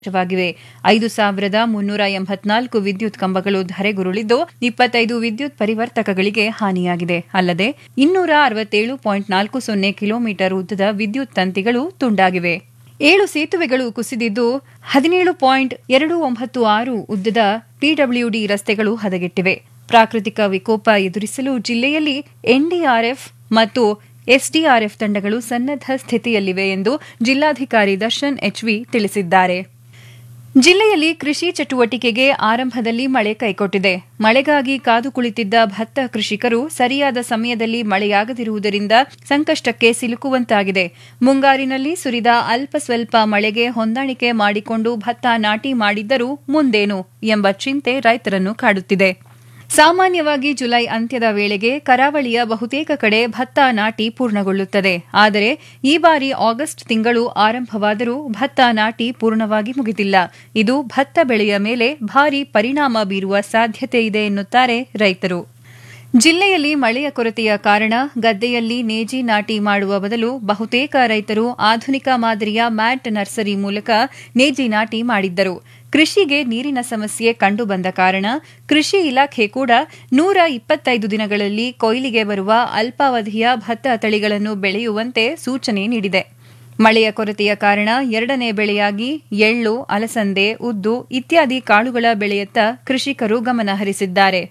ವಾಗಿವೆ ಐದು ಸಾವಿರದ ಮುನ್ನೂರ ಎಂಬತ್ನಾಲ್ಕು ವಿದ್ಯುತ್ ಕಂಬಗಳು ಧರೆಗುರುಳಿದ್ದು ಇಪ್ಪತ್ತೈದು ವಿದ್ಯುತ್ ಪರಿವರ್ತಕಗಳಿಗೆ ಹಾನಿಯಾಗಿದೆ ಅಲ್ಲದೆ ಇನ್ನೂರ ಅರವತ್ತೇಳು ಪಾಯಿಂಟ್ ನಾಲ್ಕು ಸೊನ್ನೆ ಕಿಲೋಮೀಟರ್ ಉದ್ದದ ವಿದ್ಯುತ್ ತಂತಿಗಳು ತುಂಡಾಗಿವೆ ಏಳು ಸೇತುವೆಗಳು ಕುಸಿದಿದ್ದು ಹದಿನೇಳು ಪಾಯಿಂಟ್ ಎರಡು ಒಂಬತ್ತು ಆರು ಉದ್ದದ ಪಿಡಬ್ಲ್ಯೂಡಿ ರಸ್ತೆಗಳು ಹದಗೆಟ್ಟಿವೆ ಪ್ರಾಕೃತಿಕ ವಿಕೋಪ ಎದುರಿಸಲು ಜಿಲ್ಲೆಯಲ್ಲಿ ಎನ್ಡಿಆರ್ಎಫ್ ಮತ್ತು ಎಸ್ಡಿಆರ್ಎಫ್ ತಂಡಗಳು ಸನ್ನದ್ದ ಸ್ಥಿತಿಯಲ್ಲಿವೆ ಎಂದು ಜಿಲ್ಲಾಧಿಕಾರಿ ದರ್ಶನ್ ಎಚ್ವಿ ತಿಳಿಸಿದ್ದಾರೆ ಜಿಲ್ಲೆಯಲ್ಲಿ ಕೃಷಿ ಚಟುವಟಿಕೆಗೆ ಆರಂಭದಲ್ಲಿ ಮಳೆ ಕೈಕೊಟ್ಟಿದೆ ಮಳೆಗಾಗಿ ಕಾದು ಕುಳಿತಿದ್ದ ಭತ್ತ ಕೃಷಿಕರು ಸರಿಯಾದ ಸಮಯದಲ್ಲಿ ಮಳೆಯಾಗದಿರುವುದರಿಂದ ಸಂಕಷ್ಟಕ್ಕೆ ಸಿಲುಕುವಂತಾಗಿದೆ ಮುಂಗಾರಿನಲ್ಲಿ ಸುರಿದ ಅಲ್ಪ ಸ್ವಲ್ಪ ಮಳೆಗೆ ಹೊಂದಾಣಿಕೆ ಮಾಡಿಕೊಂಡು ಭತ್ತ ನಾಟಿ ಮಾಡಿದ್ದರೂ ಮುಂದೇನು ಎಂಬ ಚಿಂತೆ ರೈತರನ್ನು ಕಾಡುತ್ತಿದೆ ಸಾಮಾನ್ಯವಾಗಿ ಜುಲೈ ಅಂತ್ಯದ ವೇಳೆಗೆ ಕರಾವಳಿಯ ಬಹುತೇಕ ಕಡೆ ಭತ್ತ ನಾಟಿ ಪೂರ್ಣಗೊಳ್ಳುತ್ತದೆ ಆದರೆ ಈ ಬಾರಿ ಆಗಸ್ಟ್ ತಿಂಗಳು ಆರಂಭವಾದರೂ ಭತ್ತ ನಾಟಿ ಪೂರ್ಣವಾಗಿ ಮುಗಿದಿಲ್ಲ ಇದು ಭತ್ತ ಬೆಳೆಯ ಮೇಲೆ ಭಾರಿ ಪರಿಣಾಮ ಬೀರುವ ಸಾಧ್ಯತೆ ಇದೆ ಎನ್ನುತ್ತಾರೆ ರೈತರು ಜಿಲ್ಲೆಯಲ್ಲಿ ಮಳೆಯ ಕೊರತೆಯ ಕಾರಣ ಗದ್ದೆಯಲ್ಲಿ ನೇಜಿ ನಾಟಿ ಮಾಡುವ ಬದಲು ಬಹುತೇಕ ರೈತರು ಆಧುನಿಕ ಮಾದರಿಯ ಮ್ಯಾಟ್ ನರ್ಸರಿ ಮೂಲಕ ನೇಜಿ ನಾಟಿ ಮಾಡಿದ್ದರು ಕೃಷಿಗೆ ನೀರಿನ ಸಮಸ್ಯೆ ಕಂಡುಬಂದ ಕಾರಣ ಕೃಷಿ ಇಲಾಖೆ ಕೂಡ ನೂರ ಇಪ್ಪತ್ತೈದು ದಿನಗಳಲ್ಲಿ ಕೊಯ್ಲಿಗೆ ಬರುವ ಅಲ್ಪಾವಧಿಯ ಭತ್ತ ತಳಿಗಳನ್ನು ಬೆಳೆಯುವಂತೆ ಸೂಚನೆ ನೀಡಿದೆ ಮಳೆಯ ಕೊರತೆಯ ಕಾರಣ ಎರಡನೇ ಬೆಳೆಯಾಗಿ ಎಳ್ಳು ಅಲಸಂದೆ ಉದ್ದು ಇತ್ಯಾದಿ ಕಾಳುಗಳ ಬೆಳೆಯತ್ತ ಕೃಷಿಕರು ಗಮನ ಹರಿಸಿದ್ದಾರೆ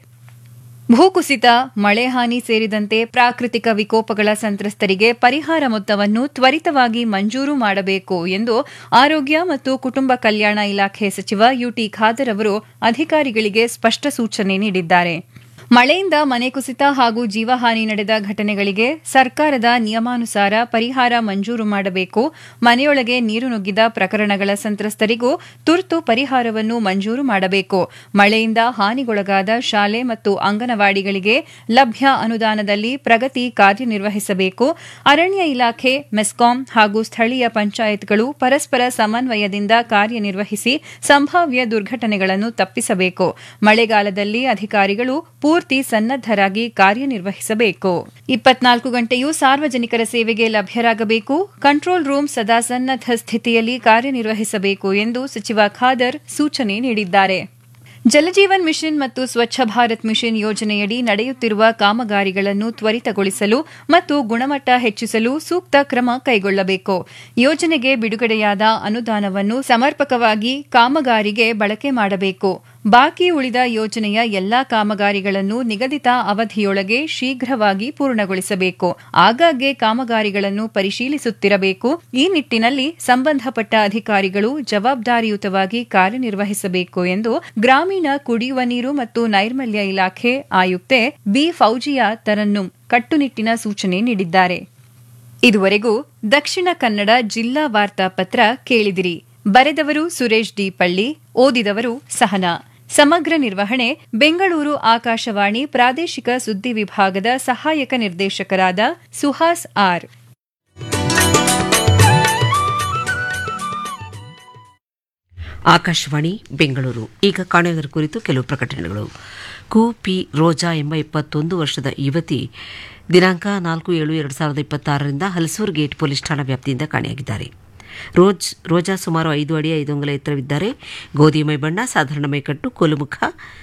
ಭೂಕುಸಿತ ಮಳೆ ಹಾನಿ ಸೇರಿದಂತೆ ಪ್ರಾಕೃತಿಕ ವಿಕೋಪಗಳ ಸಂತ್ರಸ್ತರಿಗೆ ಪರಿಹಾರ ಮೊತ್ತವನ್ನು ತ್ವರಿತವಾಗಿ ಮಂಜೂರು ಮಾಡಬೇಕು ಎಂದು ಆರೋಗ್ಯ ಮತ್ತು ಕುಟುಂಬ ಕಲ್ಯಾಣ ಇಲಾಖೆ ಸಚಿವ ಯುಟಿ ಖಾದರ್ ಅವರು ಅಧಿಕಾರಿಗಳಿಗೆ ಸ್ಪಷ್ಟ ಸೂಚನೆ ನೀಡಿದ್ದಾರೆ ಮಳೆಯಿಂದ ಮನೆ ಕುಸಿತ ಹಾಗೂ ಜೀವಹಾನಿ ನಡೆದ ಘಟನೆಗಳಿಗೆ ಸರ್ಕಾರದ ನಿಯಮಾನುಸಾರ ಪರಿಹಾರ ಮಂಜೂರು ಮಾಡಬೇಕು ಮನೆಯೊಳಗೆ ನೀರು ನುಗ್ಗಿದ ಪ್ರಕರಣಗಳ ಸಂತ್ರಸ್ತರಿಗೂ ತುರ್ತು ಪರಿಹಾರವನ್ನು ಮಂಜೂರು ಮಾಡಬೇಕು ಮಳೆಯಿಂದ ಹಾನಿಗೊಳಗಾದ ಶಾಲೆ ಮತ್ತು ಅಂಗನವಾಡಿಗಳಿಗೆ ಲಭ್ಯ ಅನುದಾನದಲ್ಲಿ ಪ್ರಗತಿ ಕಾರ್ಯನಿರ್ವಹಿಸಬೇಕು ಅರಣ್ಯ ಇಲಾಖೆ ಮೆಸ್ಕಾಂ ಹಾಗೂ ಸ್ಥಳೀಯ ಪಂಚಾಯತ್ಗಳು ಪರಸ್ಪರ ಸಮನ್ವಯದಿಂದ ಕಾರ್ಯನಿರ್ವಹಿಸಿ ಸಂಭಾವ್ಯ ದುರ್ಘಟನೆಗಳನ್ನು ತಪ್ಪಿಸಬೇಕು ಮಳೆಗಾಲದಲ್ಲಿ ಅಧಿಕಾರಿಗಳು ಪೂರ್ತಿ ಸನ್ನದ್ದರಾಗಿ ಕಾರ್ಯನಿರ್ವಹಿಸಬೇಕು ಇಪ್ಪತ್ನಾಲ್ಕು ಗಂಟೆಯೂ ಸಾರ್ವಜನಿಕರ ಸೇವೆಗೆ ಲಭ್ಯರಾಗಬೇಕು ಕಂಟ್ರೋಲ್ ರೂಮ್ ಸದಾ ಸನ್ನದ್ದ ಸ್ಥಿತಿಯಲ್ಲಿ ಕಾರ್ಯನಿರ್ವಹಿಸಬೇಕು ಎಂದು ಸಚಿವ ಖಾದರ್ ಸೂಚನೆ ನೀಡಿದ್ದಾರೆ ಜಲಜೀವನ್ ಮಿಷನ್ ಮತ್ತು ಸ್ವಚ್ಛ ಭಾರತ್ ಮಿಷನ್ ಯೋಜನೆಯಡಿ ನಡೆಯುತ್ತಿರುವ ಕಾಮಗಾರಿಗಳನ್ನು ತ್ವರಿತಗೊಳಿಸಲು ಮತ್ತು ಗುಣಮಟ್ಟ ಹೆಚ್ಚಿಸಲು ಸೂಕ್ತ ಕ್ರಮ ಕೈಗೊಳ್ಳಬೇಕು ಯೋಜನೆಗೆ ಬಿಡುಗಡೆಯಾದ ಅನುದಾನವನ್ನು ಸಮರ್ಪಕವಾಗಿ ಕಾಮಗಾರಿಗೆ ಬಳಕೆ ಮಾಡಬೇಕು ಬಾಕಿ ಉಳಿದ ಯೋಜನೆಯ ಎಲ್ಲಾ ಕಾಮಗಾರಿಗಳನ್ನು ನಿಗದಿತ ಅವಧಿಯೊಳಗೆ ಶೀಘ್ರವಾಗಿ ಪೂರ್ಣಗೊಳಿಸಬೇಕು ಆಗಾಗ್ಗೆ ಕಾಮಗಾರಿಗಳನ್ನು ಪರಿಶೀಲಿಸುತ್ತಿರಬೇಕು ಈ ನಿಟ್ಟಿನಲ್ಲಿ ಸಂಬಂಧಪಟ್ಟ ಅಧಿಕಾರಿಗಳು ಜವಾಬ್ದಾರಿಯುತವಾಗಿ ಕಾರ್ಯನಿರ್ವಹಿಸಬೇಕು ಎಂದು ಗ್ರಾಮೀಣ ಕುಡಿಯುವ ನೀರು ಮತ್ತು ನೈರ್ಮಲ್ಯ ಇಲಾಖೆ ಆಯುಕ್ತೆ ಬಿ ಫೌಜಿಯಾ ತರನ್ನು ಕಟ್ಟುನಿಟ್ಟಿನ ಸೂಚನೆ ನೀಡಿದ್ದಾರೆ ಇದುವರೆಗೂ ದಕ್ಷಿಣ ಕನ್ನಡ ಜಿಲ್ಲಾ ವಾರ್ತಾಪತ್ರ ಕೇಳಿದಿರಿ ಬರೆದವರು ಸುರೇಶ್ ಡಿ ಪಳ್ಳಿ ಓದಿದವರು ಸಹನಾ ಸಮಗ್ರ ನಿರ್ವಹಣೆ ಬೆಂಗಳೂರು ಆಕಾಶವಾಣಿ ಪ್ರಾದೇಶಿಕ ಸುದ್ದಿ ವಿಭಾಗದ ಸಹಾಯಕ ನಿರ್ದೇಶಕರಾದ ಸುಹಾಸ್ ಆರ್ ಆಕಾಶವಾಣಿ ಬೆಂಗಳೂರು ಈಗ ಕಾಣೆಯೋದರ ಕುರಿತು ಕೆಲವು ಪ್ರಕಟಣೆಗಳು ಕು ಪಿ ರೋಜಾ ಎಂಬ ಇಪ್ಪತ್ತೊಂದು ವರ್ಷದ ಯುವತಿ ದಿನಾಂಕ ನಾಲ್ಕು ಏಳು ಎರಡು ಸಾವಿರದ ಇಪ್ಪತ್ತಾರರಿಂದ ಹಲಸೂರು ಗೇಟ್ ಪೊಲೀಸ್ ಠಾಣಾ ವ್ಯಾಪ್ತಿಯಿಂದ ಕಾಣೆಯಾಗಿದ್ದಾರೆ ರೋಜ್ ರೋಜಾ ಸುಮಾರು ಐದು ಅಡಿ ಐದು ಅಂಗುಲ ಎತ್ತರವಿದ್ದಾರೆ ಗೋಧಿ ಮೈ ಬಣ್ಣ ಸಾಧಾರಣ ಮೈಕಟ್ಟು ಕೋಲುಮುಖ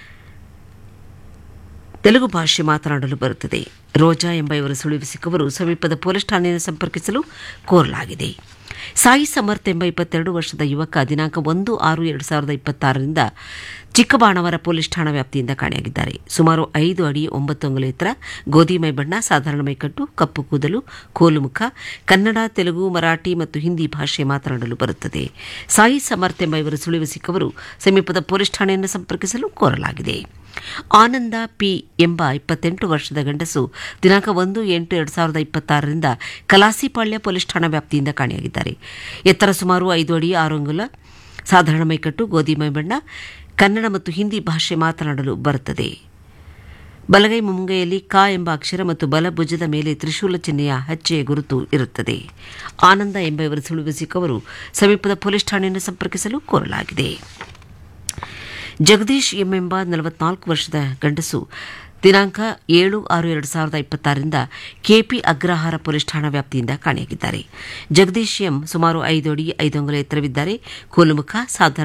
ತೆಲುಗು ಭಾಷೆ ಮಾತನಾಡಲು ಬರುತ್ತದೆ ರೋಜಾ ಎಂಬ ಇವರು ಸುಳಿವು ಸಿಕ್ಕವರು ಸಮೀಪದ ಪೊಲೀಸ್ ಠಾಣೆಯನ್ನು ಸಂಪರ್ಕಿಸಲು ಕೋರಲಾಗಿದೆ ಸಾಯಿ ಸಮರ್ಥ್ ಎಂಬ ಇಪ್ಪತ್ತೆರಡು ವರ್ಷದ ಯುವಕ ದಿನಾಂಕ ಒಂದು ಆರು ಎರಡು ಸಾವಿರದ ಇಪ್ಪತ್ತಾರರಿಂದ ಚಿಕ್ಕಬಾಣವರ ಪೊಲೀಸ್ ಠಾಣಾ ವ್ಯಾಪ್ತಿಯಿಂದ ಕಾಣೆಯಾಗಿದ್ದಾರೆ ಸುಮಾರು ಐದು ಅಡಿ ಒಂಬತ್ತು ಅಂಗುಲ ಎತ್ತರ ಗೋಧಿ ಮೈ ಬಣ್ಣ ಸಾಧಾರಣ ಮೈಕಟ್ಟು ಕಪ್ಪು ಕೂದಲು ಕೋಲುಮುಖ ಕನ್ನಡ ತೆಲುಗು ಮರಾಠಿ ಮತ್ತು ಹಿಂದಿ ಭಾಷೆ ಮಾತನಾಡಲು ಬರುತ್ತದೆ ಸಾಯಿ ಸಮರ್ಥ್ ಎಂಬ ಇವರು ಸುಳಿವು ಸಿಕ್ಕವರು ಸಮೀಪದ ಪೊಲೀಸ್ ಠಾಣೆಯನ್ನು ಸಂಪರ್ಕಿಸಲು ಕೋರಲಾಗಿದೆ ಆನಂದ ಪಿ ಎಂಬ ಇಪ್ಪತ್ತೆಂಟು ವರ್ಷದ ಗಂಡಸು ದಿನಾಂಕ ಒಂದು ಎಂಟು ಎರಡು ಸಾವಿರದ ಇಪ್ಪತ್ತಾರರಿಂದ ಕಲಾಸಿಪಾಳ್ಯ ಪೊಲೀಸ್ ಠಾಣಾ ವ್ಯಾಪ್ತಿಯಿಂದ ಕಾಣೆಯಾಗಿದ್ದಾರೆ ಎತ್ತರ ಸುಮಾರು ಐದು ಅಡಿ ಆರು ಅಂಗುಲ ಸಾಧಾರಣ ಮೈಕಟ್ಟು ಗೋಧಿ ಮೈ ಬಣ್ಣ ಕನ್ನಡ ಮತ್ತು ಹಿಂದಿ ಭಾಷೆ ಮಾತನಾಡಲು ಬರುತ್ತದೆ ಬಲಗೈ ಮುಂಗೈಯಲ್ಲಿ ಕ ಎಂಬ ಅಕ್ಷರ ಮತ್ತು ಬಲಭುಜದ ಮೇಲೆ ತ್ರಿಶೂಲ ಚಿಹ್ನೆಯ ಹಚ್ಚೆಯ ಗುರುತು ಇರುತ್ತದೆ ಆನಂದ ಎಂಬ ಇವರು ಸುಳಿವು ಸಿಕ್ಕವರು ಸಮೀಪದ ಪೊಲೀಸ್ ಠಾಣೆಯನ್ನು ಸಂಪರ್ಕಿಸಲು ಕೋರಲಾಗಿದೆ ಜಗದೀಶ್ ಎಂಬ ನಲವತ್ನಾಲ್ಕು ವರ್ಷದ ಗಂಡಸು ದಿನಾಂಕ ಏಳು ಆರು ಎರಡು ಸಾವಿರದ ಇಪ್ಪತ್ತಾರರಿಂದ ಕೆಪಿ ಅಗ್ರಹಾರ ಪೊಲೀಸ್ ಠಾಣಾ ವ್ಯಾಪ್ತಿಯಿಂದ ಕಾಣೆಯಾಗಿದ್ದಾರೆ ಜಗದೀಶ್ ಎಂ ಸುಮಾರು ಐದು ಅಡಿ ಐದು ಅಂಗುಲ ಎತ್ತರವಿದ್ದಾರೆ ಕೋಲುಮುಖ ಸಾಧಾರಣ